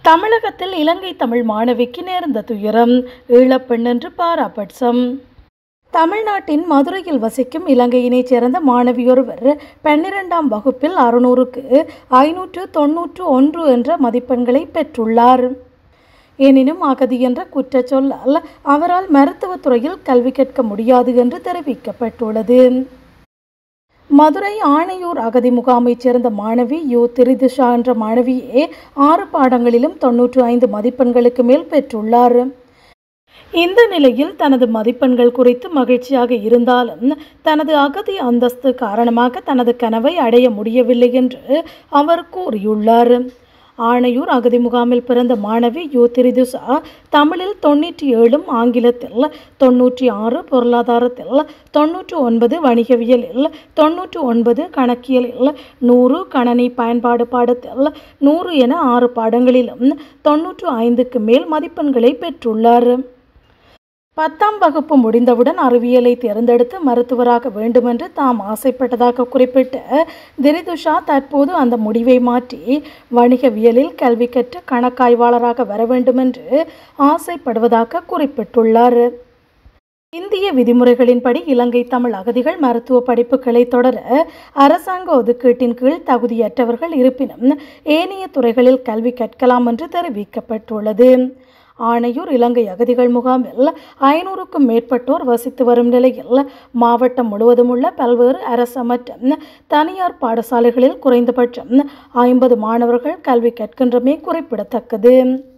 தமிழகத்தில் இலங்கை தமிழ் மாணவிக்கு நேர்ந்த துயரம் ஈழப்பெண் என்று பாராபட்சம் தமிழ்நாட்டின் மதுரையில் வசிக்கும் இலங்கையினைச் சேர்ந்த மாணவியொருவர் பன்னிரெண்டாம் வகுப்பில் அறுநூறுக்கு ஐநூற்று தொன்னூற்று ஒன்று என்ற மதிப்பெண்களை பெற்றுள்ளார் எனினும் அகதி என்ற குற்றச் சொல்லால் அவரால் மருத்துவத் துறையில் கல்வி கற்க முடியாது என்று தெரிவிக்கப்பட்டுள்ளது மதுரை ஆணையூர் அகதி முகாமைச் சேர்ந்த மாணவி யு திரிதிஷா என்ற மாணவியே ஆறு பாடங்களிலும் தொன்னூற்று ஐந்து மதிப்பெண்களுக்கு மேல் பெற்றுள்ளார் இந்த நிலையில் தனது மதிப்பெண்கள் குறித்து மகிழ்ச்சியாக இருந்தாலும் தனது அகதி அந்தஸ்து காரணமாக தனது கனவை அடைய முடியவில்லை என்று அவர் கூறியுள்ளார் ஆணையூர் அகதி முகாமில் பிறந்த மாணவி யு திரிதுசா தமிழில் தொண்ணூற்றி ஏழும் ஆங்கிலத்தில் தொண்ணூற்றி ஆறு பொருளாதாரத்தில் தொண்ணூற்று ஒன்பது வணிகவியலில் தொண்ணூற்று ஒன்பது கணக்கியலில் நூறு கணனி பயன்பாடு பாடத்தில் நூறு என ஆறு பாடங்களிலும் தொன்னூற்று ஐந்துக்கு மேல் மதிப்பெண்களை பெற்றுள்ளார் பத்தாம் வகுப்பு முடிந்தவுடன் அறிவியலை தேர்ந்தெடுத்து மருத்துவராக வேண்டுமென்று தாம் ஆசைப்பட்டதாக குறிப்பிட்ட திரிதுஷா தற்போது அந்த முடிவை மாற்றி வணிகவியலில் கல்வி கற்று கணக்காய்வாளராக வர வேண்டுமென்று ஆசைப்படுவதாக குறிப்பிட்டுள்ளார் இந்திய விதிமுறைகளின்படி இலங்கை தமிழ் அகதிகள் மருத்துவ படிப்புகளை தொடர அரசாங்க ஒதுக்கீட்டின் கீழ் தகுதியற்றவர்கள் இருப்பினும் ஏனைய துறைகளில் கல்வி கற்கலாம் என்று தெரிவிக்கப்பட்டுள்ளது ஆணையூர் இலங்கை அகதிகள் முகாமில் ஐநூறுக்கும் மேற்பட்டோர் வசித்து வரும் நிலையில் மாவட்டம் முழுவதும் உள்ள பல்வேறு அரசு மற்றும் தனியார் பாடசாலைகளில் குறைந்தபட்சம் ஐம்பது மாணவர்கள் கல்வி கற்கின்றமை குறிப்பிடத்தக்கது